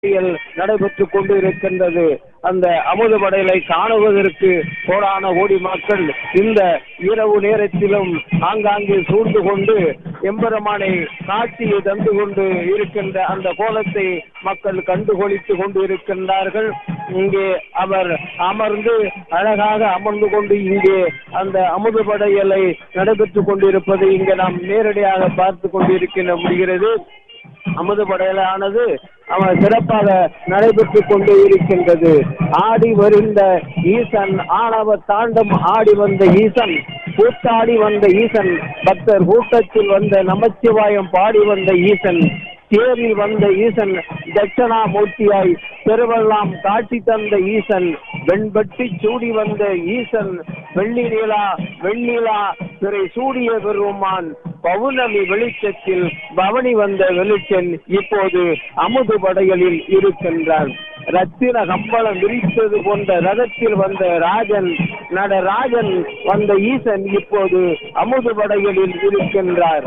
போட்டிகள் நடைபெற்றுக் கொண்டு இருக்கின்றது அந்த அமுதபடையலை காணுவதற்கு கோடான கோடி மக்கள் இந்த இரவு நேரத்திலும் ஆங்காங்கே சூழ்ந்து கொண்டு எம்பெருமானை காட்சியை தந்து கொண்டு இருக்கின்ற அந்த கோலத்தை மக்கள் கண்டுகொளித்துக் கொண்டு இருக்கின்றார்கள் இங்கே அவர் அமர்ந்து அழகாக அமர்ந்து கொண்டு இங்கே அந்த அமுதபடையலை நடைபெற்றுக் கொண்டிருப்பதை இங்கே நாம் நேரடியாக பார்த்து கொண்டிருக்கின்ற முடிகிறது அமுது படையலானது அவன் சிறப்பாக நடைபெற்றுக் கொண்டு இருக்கின்றது ஆடி வருந்த ஈசன் ஆணவ தாண்டம் ஆடி வந்த ஈசன் கூத்தாடி வந்த ஈசன் பக்தர் கூட்டத்தில் வந்த நமச்சிவாயம் பாடி வந்த ஈசன் தேரில் வந்த ஈசன் தட்சணாமூர்த்தியாய் பெருவெல்லாம் காட்சி தந்த ஈசன் வெண்பட்டி சூடி வந்த ஈசன் வெள்ளி நீலா வெண்ணிலா பிறை சூடிய பெருமான் பௌர்ணமி வெளிச்சத்தில் பவனி வந்த வெளிச்சன் இப்போது அமுது படைகளில் இருக்கின்றார் ரத்தின கம்பளம் விரித்தது போன்ற ரதத்தில் வந்த ராஜன் நடராஜன் வந்த ஈசன் இப்போது அமுது படைகளில் இருக்கின்றார்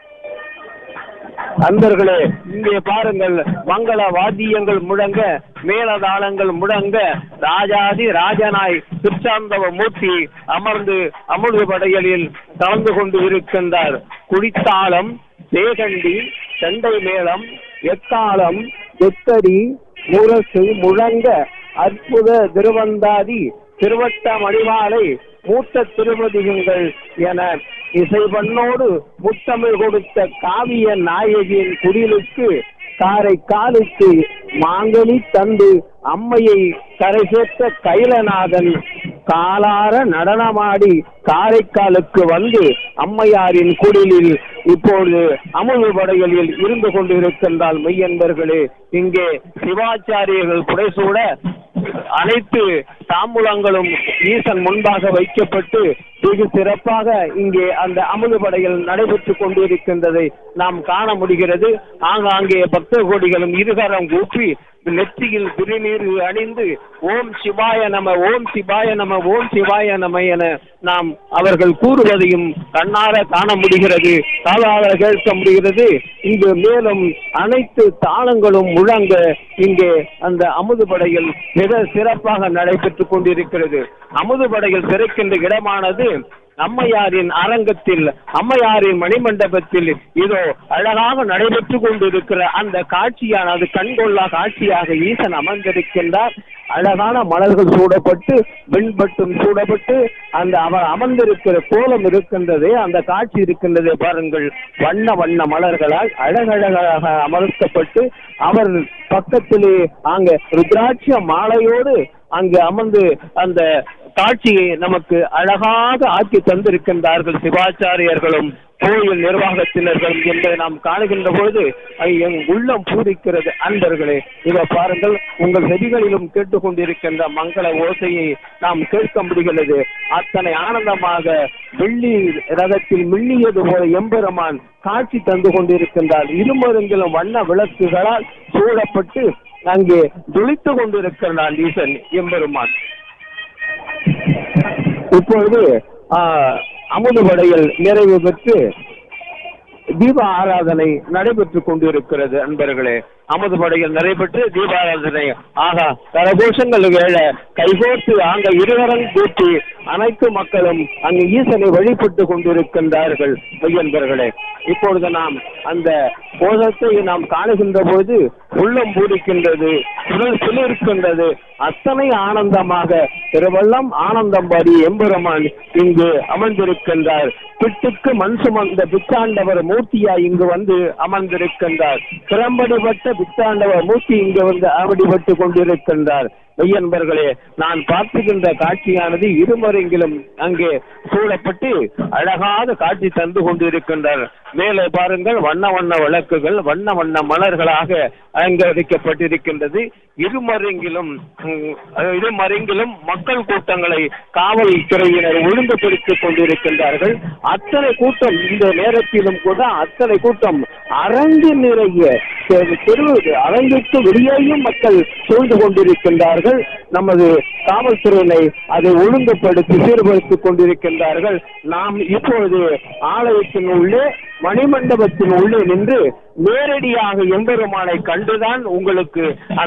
அன்பர்களே இங்கே பாருங்கள் மங்கள வாத்தியங்கள் முழங்க மேலதாளங்கள் முழங்க ராஜாதி ராஜனாய் திருச்சாந்தவ மூர்த்தி அமர்ந்து அமுது படையலில் கலந்து கொண்டு இருக்கின்றார் குடித்தாளம் தேகண்டி செண்டை மேளம் எக்காலம் எத்தடி முரசு முழங்க அற்புத திருவந்தாதி திருவட்ட மணிமாலை மூத்த திருமதிகங்கள் என இசைவண்ணோடு முத்தமிழ் கொடுத்த காவிய நாயகியின் குடிலுக்கு காரை காலுக்கு மாங்கனி தந்து அம்மையை கரை சேர்த்த கைலநாதன் காலார நடனமாடி காரைக்காலுக்கு வந்து அம்மையாரின் குடிலில் இப்பொழுது அமுது படைகளில் இருந்து கொண்டிருக்கின்றால் மெய்யன்பர்களே இங்கே சிவாச்சாரியர்கள் புடைசூட அனைத்து தாம்பூலங்களும் ஈசன் முன்பாக வைக்கப்பட்டு வெகு சிறப்பாக இங்கே அந்த அமுது படைகள் நடைபெற்றுக் கொண்டிருக்கின்றதை நாம் காண முடிகிறது ஆங்காங்கே பக்த கோடிகளும் இருகரம் கூப்பி நெற்றியில் திருநீர் அணிந்து ஓம் சிவாய நம ஓம் சிவாய நம ஓம் சிவாய நம என நாம் அவர்கள் கூறுவதையும் கண்ணார காண முடிகிறது காலால கேட்க முடிகிறது இங்கு மேலும் அனைத்து தாளங்களும் முழங்க இங்கே அந்த அமுது படையில் மிக சிறப்பாக நடைபெற்றுக் கொண்டிருக்கிறது அமுது படையில் சிறைக்கின்ற இடமானது அம்மையாரின் அரங்கத்தில் அம்மையாரின் மணிமண்டபத்தில் இதோ அழகாக நடைபெற்றுக் கொண்டிருக்கிற அந்த காட்சியானது கண்கொள்ளா காட்சியாக ஈசன் அமர்ந்திருக்கின்றார் அழகான மலர்கள் சூடப்பட்டு வெண்பட்டும் சூடப்பட்டு அந்த அவர் அமர்ந்திருக்கிற கோலம் இருக்கின்றதே அந்த காட்சி இருக்கின்றதே பாருங்கள் வண்ண வண்ண மலர்களால் அழகழகாக அமர்த்தப்பட்டு அவர் பக்கத்திலே அங்க ருத்ராட்ச மாலையோடு அங்கு அமர்ந்து அந்த காட்சியை நமக்கு அழகாக ஆக்கி தந்திருக்கின்றார்கள் சிவாச்சாரியர்களும் கோயில் நிர்வாகத்தினர்களும் என்பதை நாம் காணுகின்ற பொழுது என் உள்ளம் பூரிக்கிறது அன்பர்களே இதை பாருங்கள் உங்கள் செவிகளிலும் கேட்டுக்கொண்டிருக்கின்ற மங்கள ஓசையை நாம் கேட்க முடிகிறது அத்தனை ஆனந்தமாக வெள்ளி ரகத்தில் மின்னியது போல எம்பெருமான் காட்சி தந்து கொண்டிருக்கின்றார் இருமருங்கிலும் வண்ண விளக்குகளால் சூழப்பட்டு அங்கே ஜொலித்துக் கொண்டிருக்கிறான் ஈசன் எம்பெருமான் இப்பொழுது அமுது படையில் நிறைவு பெற்று தீப ஆராதனை நடைபெற்றுக் கொண்டிருக்கிறது அன்பர்களே அமுது படையில் நடைபெற்று தீபாராதனை ஆகா கரகோஷங்கள் வேள கைகோர்த்து அங்க இருவரம் கூட்டி அனைத்து மக்களும் அங்கு ஈசனை வழிபட்டு கொண்டிருக்கின்றார்கள் மையன்பர்களே இப்பொழுது நாம் அந்த கோலத்தை நாம் காணுகின்ற போது உள்ளம் பூரிக்கின்றது உடல் சிலிருக்கின்றது அத்தனை ஆனந்தமாக திருவள்ளம் ஆனந்தம் பாடி எம்பெருமான் இங்கு அமர்ந்திருக்கின்றார் பிட்டுக்கு மண் சுமந்த பிச்சாண்டவர் மூர்த்தியாய் இங்கு வந்து அமர்ந்திருக்கின்றார் திறம்படிப்பட்ட பிச்சாண்டவர் மூர்த்தி இங்கு வந்து அவடிப்பட்டு கொண்டிருக்கின்றார் மெய்யன்பர்களே நான் பார்த்துகின்ற காட்சியானது இருமரெங்கிலும் அங்கே சூழப்பட்டு அழகாக காட்சி தந்து கொண்டிருக்கின்றார் மேலே பாருங்கள் வண்ண வண்ண விளக்குகள் வண்ண வண்ண மலர்களாக அலங்கரிக்கப்பட்டிருக்கின்றது இருமரெங்கிலும் இருமரெங்கிலும் மக்கள் கூட்டங்களை காவல்துறையினர் ஒழுங்குபடுத்திக் கொண்டிருக்கின்றார்கள் அத்தனை கூட்டம் இந்த நேரத்திலும் கூட அத்தனை கூட்டம் அரங்கு நிறைய தெரு அரங்குக்கு வெளியேயும் மக்கள் சூழ்ந்து கொண்டிருக்கின்றார்கள் கொண்டிருக்கின்றார்கள் நமது காவல்துறையினை அதை ஒழுங்குபடுத்தி சீர்படுத்திக் கொண்டிருக்கின்றார்கள் நாம் இப்பொழுது ஆலயத்தின் உள்ளே மணிமண்டபத்தின் உள்ளே நின்று நேரடியாக எம்பெருமானை கண்டுதான் உங்களுக்கு